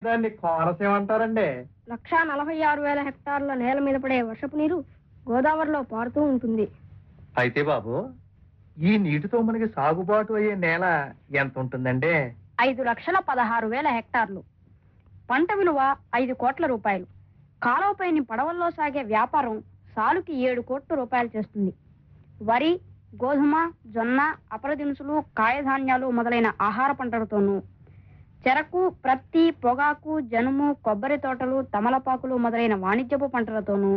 దాన్ని కోనసీమ అంటారండి లక్షా నలభై ఆరు వేల హెక్టార్ల నేల మీద పడే వర్షపు నీరు గోదావరిలో పారుతూ ఉంటుంది అయితే బాబు ఈ నీటితో మనకి సాగుబాటు అయ్యే నేల ఎంత ఉంటుందండి ఐదు లక్షల పదహారు వేల హెక్టార్లు పంట విలువ ఐదు కోట్ల రూపాయలు కాలువపైని పడవల్లో సాగే వ్యాపారం సాలుకి ఏడు కోట్ల రూపాయలు చేస్తుంది వరి గోధుమ జొన్న అపర దినుసులు కాయధాన్యాలు మొదలైన ఆహార పంటలతోనూ చెరకు ప్రత్తి పొగాకు జనుము కొబ్బరి తోటలు తమలపాకులు మొదలైన వాణిజ్యపు పంటలతోనూ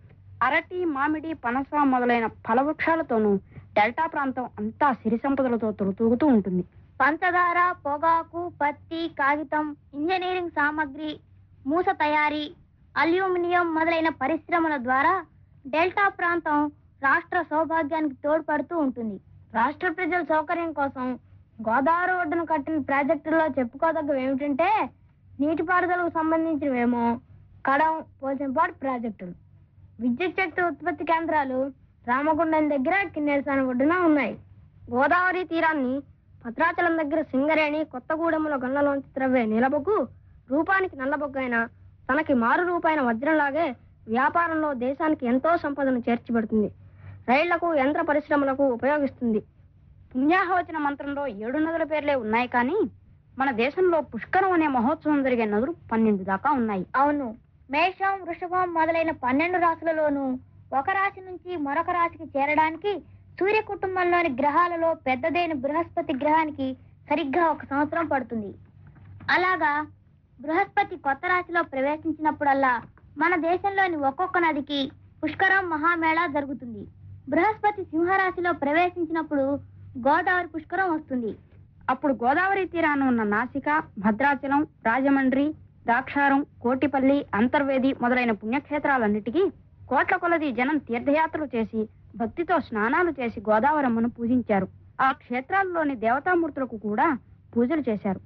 అరటి మామిడి పనస మొదలైన ఫలవృక్షాలతోనూ డెల్టా ప్రాంతం అంతా సిరి సంపదలతో తొలతూగుతూ ఉంటుంది పంచదార పొగాకు పత్తి కాగితం ఇంజనీరింగ్ సామాగ్రి మూస తయారీ అల్యూమినియం మొదలైన పరిశ్రమల ద్వారా డెల్టా ప్రాంతం రాష్ట్ర సౌభాగ్యానికి తోడ్పడుతూ ఉంటుంది రాష్ట్ర ప్రజల సౌకర్యం కోసం గోదావరి ఒడ్డున కట్టిన ప్రాజెక్టుల్లో చెప్పుకోదగ్గవి ఏమిటంటే నీటిపారుదలకు సంబంధించినవేమో కడం పోచంపాడు ప్రాజెక్టులు విద్యుత్ శక్తి ఉత్పత్తి కేంద్రాలు రామగుండం దగ్గర కిన్నెరసాని ఒడ్డున ఉన్నాయి గోదావరి తీరాన్ని భద్రాచలం దగ్గర సింగరేణి కొత్తగూడెంలో గంగలోంచి త్రవ్వే నీలబొగ్గు రూపానికి నల్లబొగ్గైన తనకి మారు రూపాయిన వజ్రంలాగే వ్యాపారంలో దేశానికి ఎంతో సంపదను చేర్చిపెడుతుంది రైళ్లకు యంత్ర పరిశ్రమలకు ఉపయోగిస్తుంది పుణ్యాహవచన మంత్రంలో ఏడు నదుల పేర్లే ఉన్నాయి కానీ మన దేశంలో పుష్కరం అనే మహోత్సవం జరిగే నదులు పన్నెండు దాకా ఉన్నాయి అవును మేషం వృషభం మొదలైన పన్నెండు రాశులలోనూ ఒక రాశి నుంచి మరొక రాశికి చేరడానికి సూర్య కుటుంబంలోని గ్రహాలలో పెద్దదైన బృహస్పతి గ్రహానికి సరిగ్గా ఒక సంవత్సరం పడుతుంది అలాగా బృహస్పతి కొత్త రాశిలో ప్రవేశించినప్పుడల్లా మన దేశంలోని ఒక్కొక్క నదికి పుష్కరం మహామేళా జరుగుతుంది బృహస్పతి సింహరాశిలో ప్రవేశించినప్పుడు గోదావరి పుష్కరం వస్తుంది అప్పుడు గోదావరి తీరాన ఉన్న నాసిక భద్రాచలం రాజమండ్రి ద్రాక్షారం కోటిపల్లి అంతర్వేది మొదలైన పుణ్యక్షేత్రాలన్నిటికీ కోట్ల కొలది జనం తీర్థయాత్రలు చేసి భక్తితో స్నానాలు చేసి గోదావరమ్మను పూజించారు ఆ క్షేత్రాల్లోని దేవతామూర్తులకు కూడా పూజలు చేశారు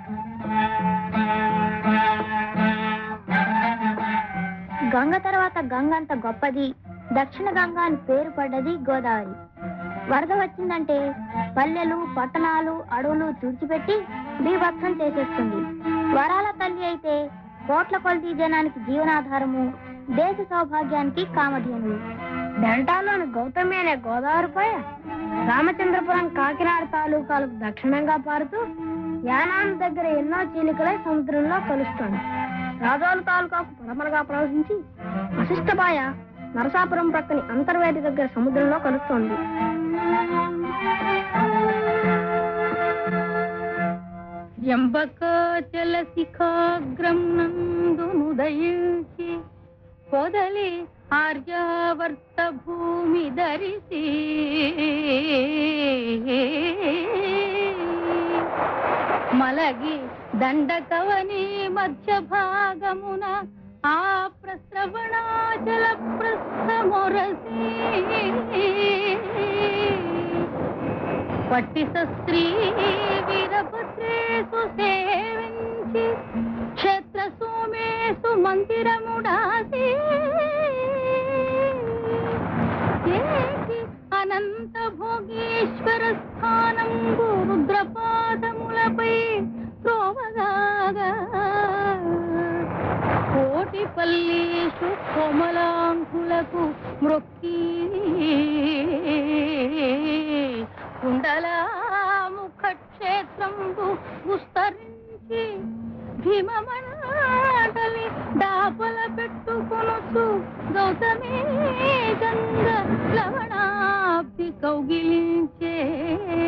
గంగ తర్వాత గంగ అంత గొప్పది దక్షిణ గంగ అని పేరు పడ్డది గోదావరి వరద వచ్చిందంటే పల్లెలు పట్టణాలు అడవులు తుడిచిపెట్టి బీభత్సం చేసేస్తుంది వరాల తల్లి అయితే కోట్ల కొలది జనానికి జీవనాధారము దేశ సౌభాగ్యానికి కామధేను డెల్టాలోని గౌతమి అనే గోదావరిపై రామచంద్రపురం కాకినాడ తాలూకాలకు దక్షిణంగా పారుతూ యానాం దగ్గర ఎన్నో చీలికలై సముద్రంలో కలుస్తుంది రాజోలు తాలూకాకు పడమరగా ప్రవహించి వశిష్టపాయ నరసాపురం ప్రక్కని అంతర్వేది దగ్గర సముద్రంలో కలుస్తోంది జంబకాచల శిఖాగ్రం నందునుదయించి పొదలి ఆర్యావర్త భూమి ధరిసి మలగి దండకవని మధ్య భాగమున ఆ ప్రస్రవణాచల ప్రస్థమొరసి పట్టి స్త్రీ వీరభద్రేసు సేవించి క్షేత్ర సోమేసు మందిరముడాసి ఏకి అనంత భోగేశ్వర స్థానం రుద్రపాదములపై త్రోవగాగా కోటి పల్లీషు కోమలాంకులకు మ్రొక్కి కుండలాముఖ క్షేత్రంబు విస్తరించి భీమమండలి దాపల పెట్టుకొనొచ్చు గౌతమి గంగ లవణాబ్ది కౌగిలించే